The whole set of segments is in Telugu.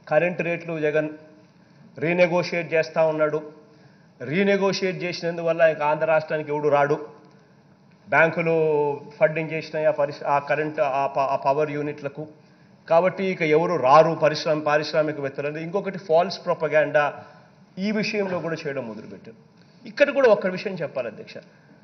కరెంట్ రేట్లు జగన్ రీనెగోషియేట్ చేస్తూ ఉన్నాడు రీనెగోషియేట్ చేసినందువల్ల ఇంకా ఆంధ్ర రాష్ట్రానికి ఎవడు రాడు బ్యాంకులు ఫండింగ్ చేసినాయి ఆ పరిశ్ర ఆ కరెంట్ ఆ ప- ఆ పవర్ యూనిట్లకు కాబట్టి ఇక ఎవరు రారు పరిశ్రమ పారిశ్రామికవేత్తలు అనేది ఇంకొకటి ఫాల్స్ ప్రొపగాండా ఈ విషయంలో కూడా చేయడం మొదలుపెట్టారు ఇక్కడ కూడా ఒక్క విషయం చెప్పాలి అధ్యక్ష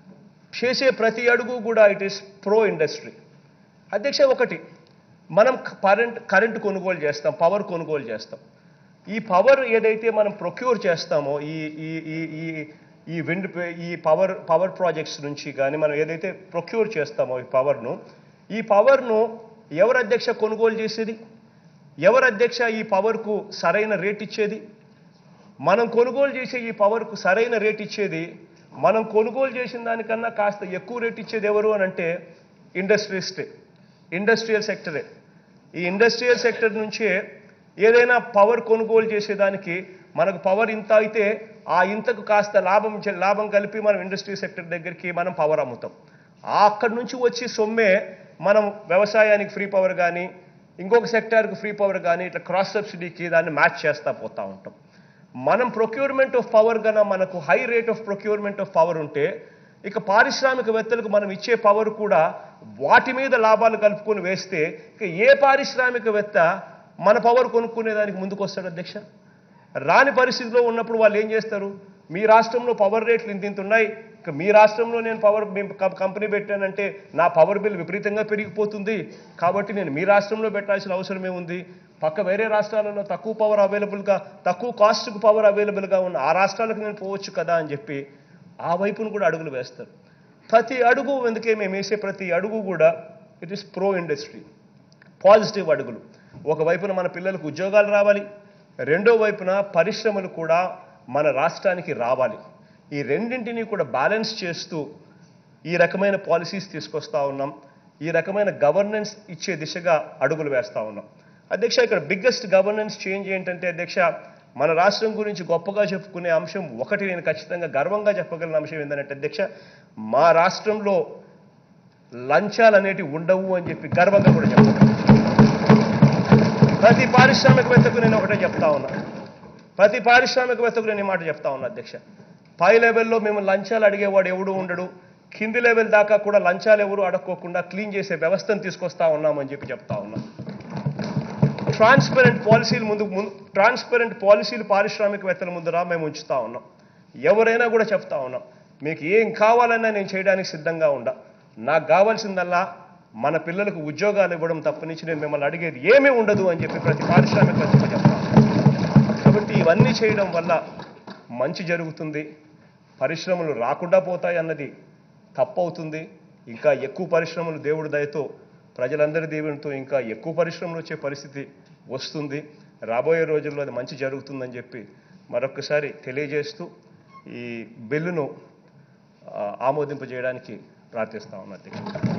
చేసే ప్రతి అడుగు కూడా ఇట్ ఈస్ ప్రో ఇండస్ట్రీ అధ్యక్ష ఒకటి మనం కరెంట్ కరెంట్ కొనుగోలు చేస్తాం పవర్ కొనుగోలు చేస్తాం ఈ పవర్ ఏదైతే మనం ప్రొక్యూర్ చేస్తామో ఈ ఈ ఈ ఈ ఈ విండ్ ఈ పవర్ పవర్ ప్రాజెక్ట్స్ నుంచి కానీ మనం ఏదైతే ప్రొక్యూర్ చేస్తామో ఈ పవర్ను ఈ పవర్ను ఎవరు అధ్యక్ష కొనుగోలు చేసేది ఎవరు అధ్యక్ష ఈ పవర్కు సరైన రేట్ ఇచ్చేది మనం కొనుగోలు చేసే ఈ పవర్కు సరైన రేట్ ఇచ్చేది మనం కొనుగోలు చేసిన దానికన్నా కాస్త ఎక్కువ రేట్ ఇచ్చేది ఎవరు అని అంటే ఇండస్ట్రీస్టే ఇండస్ట్రియల్ సెక్టరే ఈ ఇండస్ట్రియల్ సెక్టర్ నుంచే ఏదైనా పవర్ కొనుగోలు చేసేదానికి మనకు పవర్ ఇంత అయితే ఆ ఇంతకు కాస్త లాభం చే- లాభం కలిపి మనం ఇండస్ట్రీ సెక్టర్ దగ్గరికి మనం పవర్ అమ్ముతాం ఆ అక్కడి నుంచి వచ్చి సొమ్మే మనం వ్యవసాయానికి ఫ్రీ పవర్ కానీ ఇంకొక సెక్టార్కి ఫ్రీ పవర్ కానీ ఇట్లా క్రాస్ సబ్సిడీకి దాన్ని మ్యాచ్ చేస్తూ పోతూ ఉంటాం మనం ప్రొక్యూర్మెంట్ ఆఫ్ పవర్ గన మనకు high rate of procurement of power ఉంటే ఇక పారిశ్రామికవేత్తలకు మనం ఇచ్చే పవర్ కూడా వాటి మీద లాభాలు కలుపుకొని వేస్తే ఇక ఏ పారిశ్రామికవేత్త మన పవర్ కొనుక్కునేదానికి ముందుకు వస్తాడు అధ్యక్ష రాని పరిస్థితిలో ఉన్నప్పుడు వాళ్ళు ఏం చేస్తారు మీ రాష్ట్రంలో పవర్ రేట్లు ఇంత ఇంత ఉన్నాయి ఇక మీ రాష్ట్రంలో నేను పవర్ మీ- కం- కంపెనీ పెట్టానంటే నా పవర్ బిల్ విపరీతంగా పెరిగిపోతుంది కాబట్టి నేను మీ రాష్ట్రంలో పెట్టాల్సిన అవసరమే ఉంది పక్క వేరే రాష్ట్రాలలో తక్కువ పవర్ అవైలబుల్గా తక్కువ కాస్ట్కు పవర్ అవైలబుల్గా ఉన్న ఆ రాష్ట్రాలకు నేను పోవచ్చు కదా అని చెప్పి ఆ వైపును కూడా అడుగులు వేస్తారు ప్రతి అడుగు ఎందుకే మేము వేసే ప్రతి అడుగు కూడా it is pro industry positive అడుగులు ఒకవైపున మన పిల్లలకు ఉద్యోగాలు రావాలి రెండో వైపున పరిశ్రమలు కూడా మన రాష్ట్రానికి రావాలి ఈ రెండింటినీ కూడా బ్యాలెన్స్ చేస్తూ ఈ రకమైన పాలసీస్ తీసుకొస్తా ఉన్నాం ఈ రకమైన గవర్నెన్స్ ఇచ్చే దిశగా అడుగులు వేస్తా ఉన్నాం అధ్యక్ష ఇక్కడ బిగ్గెస్ట్ గవర్నెన్స్ చేంజ్ ఏంటంటే అధ్యక్ష మన రాష్ట్రం గురించి గొప్పగా చెప్పుకునే అంశం ఒకటి నేను ఖచ్చితంగా గర్వంగా చెప్పగలిగిన అంశం ఏంటంటే అధ్యక్ష మా రాష్ట్రంలో లంచాలు అనేటివి ఉండవు అని చెప్పి గర్వంగా కూడా చెప్తాను ప్రతి పారిశ్రామికవేత్తకు నేను ఒకటే చెప్తా ఉన్నా ప్రతి పారిశ్రామికవేత్తకు నేను ఈ మాట చెప్తా ఉన్నా అధ్యక్ష పై లెవెల్లో మేము లంచాలు అడిగేవాడు ఎవడు ఉండడు కింది లెవెల్ దాకా కూడా లంచాలు ఎవరు అడక్కోకుండా క్లీన్ చేసే వ్యవస్థను తీసుకొస్తా ఉన్నామని చెప్పి చెప్తా ఉన్నాం ట్రాన్స్పరెంట్ పాలసీలు ముందు ముందు ట్రాన్స్పరెంట్ పాలసీలు పారిశ్రామికవేత్తల ముందర మేము ఉంచుతా ఉన్నాం ఎవరైనా కూడా చెప్తా ఉన్నాం మీకు ఏం కావాలన్నా నేను చేయడానికి సిద్ధంగా ఉండా నాకు కావాల్సిందల్లా మన పిల్లలకు ఉద్యోగాలు ఇవ్వడం తప్పనించి నేను మిమ్మల్ని అడిగేది ఏమీ ఉండదు అని చెప్పి ప్రతి పారిశ్రామికవేత్తకు చెప్తా ఉన్నాం. కాబట్టి ఇవన్నీ చేయడం వల్ల మంచి జరుగుతుంది పరిశ్రమలు రాకుండా పోతాయి అన్నది తప్పవుతుంది ఇంకా ఎక్కువ పరిశ్రమలు దేవుడి దయతో ప్రజలందరి దీవెనతో ఇంకా ఎక్కువ పరిశ్రమలు వచ్చే పరిస్థితి వస్తుంది రాబోయే రోజుల్లో అది మంచి జరుగుతుందని చెప్పి మరొకసారి తెలియజేస్తూ ఈ బిల్లును ఆ, ఆమోదింపజేయడానికి ప్రార్థిస్తా ఉన్నా అధ్యక్షుడు